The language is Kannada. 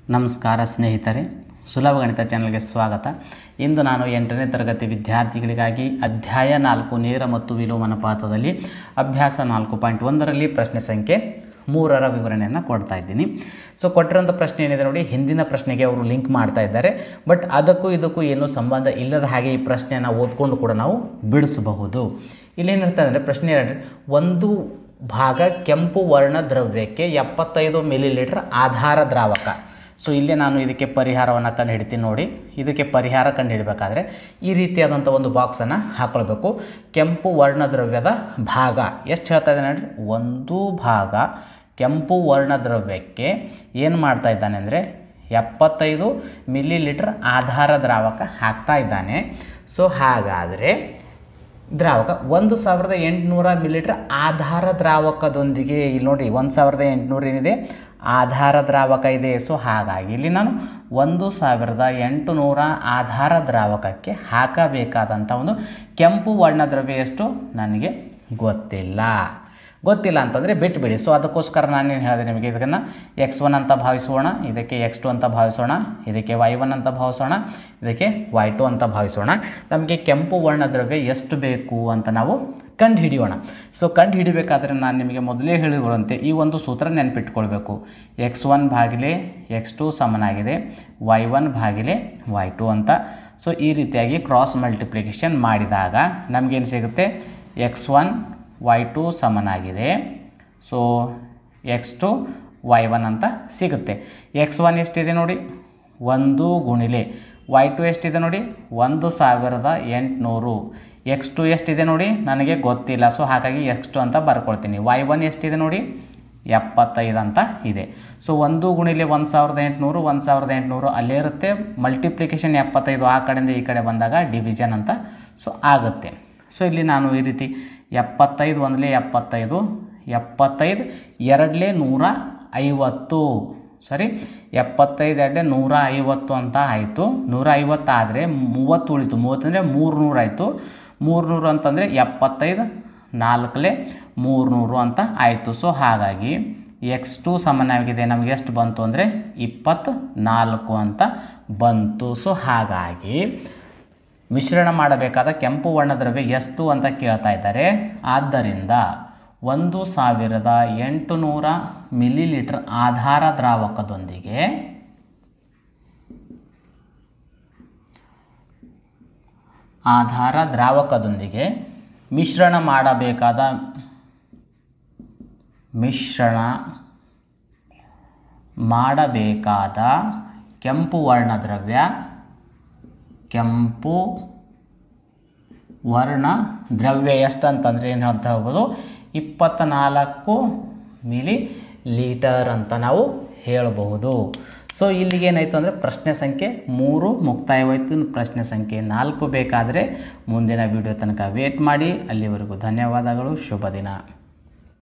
ನಮಸ್ಕಾರ ಸ್ನೇಹಿತರೆ ಸುಲಭ ಗಣಿತ ಚಾನಲ್ಗೆ ಸ್ವಾಗತ ಇಂದು ನಾನು ಎಂಟನೇ ತರಗತಿ ವಿದ್ಯಾರ್ಥಿಗಳಿಗಾಗಿ ಅಧ್ಯಾಯ ನಾಲ್ಕು ನೇರ ಮತ್ತು ವಿಲೋಮನಪಾತದಲ್ಲಿ ಅಭ್ಯಾಸ ನಾಲ್ಕು ಪಾಯಿಂಟ್ ಒಂದರಲ್ಲಿ ಪ್ರಶ್ನೆ ಸಂಖ್ಯೆ ಮೂರರ ವಿವರಣೆಯನ್ನು ಕೊಡ್ತಾ ಇದ್ದೀನಿ ಸೊ ಕೊಟ್ಟಿರೋಂಥ ಪ್ರಶ್ನೆ ಏನಿದೆ ನೋಡಿ ಹಿಂದಿನ ಪ್ರಶ್ನೆಗೆ ಅವರು ಲಿಂಕ್ ಮಾಡ್ತಾ ಇದ್ದಾರೆ ಬಟ್ ಅದಕ್ಕೂ ಇದಕ್ಕೂ ಏನೂ ಸಂಬಂಧ ಇಲ್ಲದ ಹಾಗೆ ಈ ಪ್ರಶ್ನೆಯನ್ನು ಓದ್ಕೊಂಡು ಕೂಡ ನಾವು ಬಿಡಿಸಬಹುದು ಇಲ್ಲೇನಿರ್ತದೆ ಅಂದರೆ ಪ್ರಶ್ನೆ ಎರಡು ಒಂದು ಭಾಗ ಕೆಂಪು ವರ್ಣ ದ್ರವ್ಯಕ್ಕೆ ಎಪ್ಪತ್ತೈದು ಮಿಲಿ ಲೀಟರ್ ಆಧಾರ ದ್ರಾವಕ ಸೊ ಇಲ್ಲೇ ನಾನು ಇದಕ್ಕೆ ಪರಿಹಾರವನ್ನು ಕಂಡು ಹಿಡ್ತೀನಿ ನೋಡಿ ಇದಕ್ಕೆ ಪರಿಹಾರ ಕಂಡು ಹಿಡಬೇಕಾದ್ರೆ ಈ ರೀತಿಯಾದಂಥ ಒಂದು ಬಾಕ್ಸನ್ನು ಹಾಕೊಳ್ಬೇಕು ಕೆಂಪು ವರ್ಣದ್ರವ್ಯದ ಭಾಗ ಎಷ್ಟು ಹೇಳ್ತಾ ಇದ್ದಾನೆ ನೋಡಿ ಒಂದು ಭಾಗ ಕೆಂಪು ವರ್ಣದ್ರವ್ಯಕ್ಕೆ ಏನು ಮಾಡ್ತಾ ಇದ್ದಾನೆ ಅಂದರೆ ಎಪ್ಪತ್ತೈದು ಮಿಲಿ ಲೀಟರ್ ಆಧಾರ ದ್ರಾವಕ ಹಾಕ್ತಾ ಇದ್ದಾನೆ ಸೊ ಹಾಗಾದರೆ ದ್ರಾವಕ ಒಂದು ಸಾವಿರದ ಎಂಟುನೂರ ಮಿಲಿಲೀಟ್ರ್ ಆಧಾರ ದ್ರಾವಕದೊಂದಿಗೆ ಇಲ್ಲಿ ನೋಡಿ ಒಂದು ಸಾವಿರದ ಎಂಟುನೂರು ಏನಿದೆ ಆಧಾರ ದ್ರಾವಕ ಇದೆ ಸೊ ಹಾಗಾಗಿ ಇಲ್ಲಿ ನಾನು ಒಂದು ಸಾವಿರದ ಎಂಟುನೂರ ಆಧಾರ ದ್ರಾವಕಕ್ಕೆ ಹಾಕಬೇಕಾದಂಥ ಒಂದು ಕೆಂಪು ವರ್ಣದ್ರವ್ಯ ಎಷ್ಟು ನನಗೆ ಗೊತ್ತಿಲ್ಲ ಗೊತ್ತಿಲ್ಲ ಅಂತಂದರೆ ಬಿಟ್ಬಿಡಿ ಸೊ ಅದಕ್ಕೋಸ್ಕರ ನಾನೇನು ಹೇಳಿದೆ ನಿಮಗೆ ಇದನ್ನು ಎಕ್ಸ್ ಒನ್ ಅಂತ ಭಾವಿಸೋಣ ಇದಕ್ಕೆ ಎಕ್ಸ್ ಟು ಅಂತ ಭಾವಿಸೋಣ ಇದಕ್ಕೆ ವೈ ಒನ್ ಅಂತ ಭಾವಿಸೋಣ ಇದಕ್ಕೆ ವೈ ಟು ಅಂತ ಭಾವಿಸೋಣ ನಮಗೆ ಕೆಂಪು ವರ್ಣದ್ರವ್ಯ ಎಷ್ಟು ಬೇಕು ಅಂತ ನಾವು ಕಂಡು ಹಿಡಿಯೋಣ ಸೊ ಕಂಡು ಹಿಡಿಬೇಕಾದ್ರೆ ನಾನು ನಿಮಗೆ ಮೊದಲೇ ಹೇಳಿರುವಂತೆ ಈ ಒಂದು ಸೂತ್ರ ನೆನಪಿಟ್ಕೊಳ್ಬೇಕು ಎಕ್ಸ್ ಒನ್ ಭಾಗಿಲೆ ಎಕ್ಸ್ ಟು ಸಮನಾಗಿದೆ ವೈ ಒನ್ ಭಾಗಿಲೆ ವೈ ಟು ಅಂತ ಸೊ ಈ ರೀತಿಯಾಗಿ ಕ್ರಾಸ್ ಮಲ್ಟಿಪ್ಲಿಕೇಶನ್ ಮಾಡಿದಾಗ ನಮಗೇನು ಸಿಗುತ್ತೆ ಎಕ್ಸ್ ಒನ್ ವೈ ಟು ಸಮನಾಗಿದೆ so X two Y one ಅಂತ ಸಿಗುತ್ತೆ ಎಕ್ಸ್ ಒನ್ ಎಷ್ಟಿದೆ ನೋಡಿ ಒಂದು ಗುಣಿಲೆ ವೈ ಟು ಎಷ್ಟಿದೆ ನೋಡಿ ಒಂದು ಸಾವಿರದ ಎಂಟುನೂರು ಎಕ್ಸ್ ಟು ಎಷ್ಟಿದೆ ನೋಡಿ ನನಗೆ ಗೊತ್ತಿಲ್ಲ ಸೊ ಹಾಗಾಗಿ ಎಕ್ಸ್ ಟು ಅಂತ ಬರ್ಕೊಳ್ತೀನಿ ವೈ ಒನ್ ಎಷ್ಟಿದೆ ನೋಡಿ ಎಪ್ಪತ್ತೈದು ಅಂತ ಇದೆ ಸೊ ಒಂದು ಗುಣಿಲೆ ಒಂದು ಸಾವಿರದ ಎಂಟುನೂರು ಒಂದು ಸಾವಿರದ ಎಂಟುನೂರು ಅಲ್ಲೇ ಇರುತ್ತೆ ಮಲ್ಟಿಪ್ಲಿಕೇಶನ್ ಎಪ್ಪತ್ತೈದು ಆ ಕಡೆಯಿಂದ ಈ ಕಡೆ ಬಂದಾಗ ಡಿವಿಷನ್ ಅಂತ ಸೊ ಆಗುತ್ತೆ ಸೊ ಇಲ್ಲಿ ನಾನು ಈ ರೀತಿ ಎಪ್ಪತ್ತೈದು ಒಂದಲೇ ಎಪ್ಪತ್ತೈದು ಎಪ್ಪತ್ತೈದು ಎರಡಲೇ ನೂರ ಐವತ್ತು ಸರಿ ಎಪ್ಪತ್ತೈದು ಎರಡಲೇ ನೂರ ಐವತ್ತು ಅಂತ ಆಯಿತು ನೂರ ಐವತ್ತು ಆದರೆ ಮೂವತ್ತು ಉಳಿತು ಮೂವತ್ತಂದರೆ ಮೂರುನೂರು ಆಯಿತು ಮೂರುನೂರು ಅಂತಂದರೆ ಎಪ್ಪತ್ತೈದು ನಾಲ್ಕಲೇ ಮೂರುನೂರು ಅಂತ ಆಯಿತು ಸೊ ಹಾಗಾಗಿ ಎಕ್ಸ್ ಟು ಸಮನಾಗಿದೆ ನಮಗೆ ಎಷ್ಟು ಬಂತು ಅಂದರೆ ಇಪ್ಪತ್ತು ನಾಲ್ಕು ಅಂತ ಬಂತು ಸೊ ಹಾಗಾಗಿ ಮಿಶ್ರಣ ಮಾಡಬೇಕಾದ ಕೆಂಪು ವರ್ಣದ್ರವ್ಯ ಎಷ್ಟು ಅಂತ ಕೇಳ್ತಾ ಇದ್ದಾರೆ ಆದ್ದರಿಂದ ಒಂದು ಸಾವಿರದ ಎಂಟುನೂರ ಮಿಲಿ ಲೀಟರ್ ಆಧಾರ ದ್ರಾವಕದೊಂದಿಗೆ ಆಧಾರ ದ್ರಾವಕದೊಂದಿಗೆ ಮಿಶ್ರಣ ಮಾಡಬೇಕಾದ ಮಿಶ್ರಣ ಮಾಡಬೇಕಾದ ಕೆಂಪು ವರ್ಣದ್ರವ್ಯ ಕೆಂಪು ವರ್ಣ ದ್ರವ್ಯ ಎಷ್ಟು ಅಂತಂದರೆ ಏನು ಹೇಳ್ತಾ ಹೋಗ್ಬೋದು ಇಪ್ಪತ್ತ ನಾಲ್ಕು ಮಿಲಿ ಲೀಟರ್ ಅಂತ ನಾವು ಹೇಳಬಹುದು ಸೊ ಇಲ್ಲಿಗೆ ಏನಾಯಿತು ಅಂದರೆ ಪ್ರಶ್ನೆ ಸಂಖ್ಯೆ ಮೂರು ಮುಕ್ತಾಯವಾಯಿತು ಇನ್ನು ಪ್ರಶ್ನೆ ಸಂಖ್ಯೆ ನಾಲ್ಕು ಬೇಕಾದರೆ ಮುಂದಿನ ವಿಡಿಯೋ ತನಕ ವೇಟ್ ಮಾಡಿ ಅಲ್ಲಿವರೆಗೂ ಧನ್ಯವಾದಗಳು ಶುಭ ದಿನ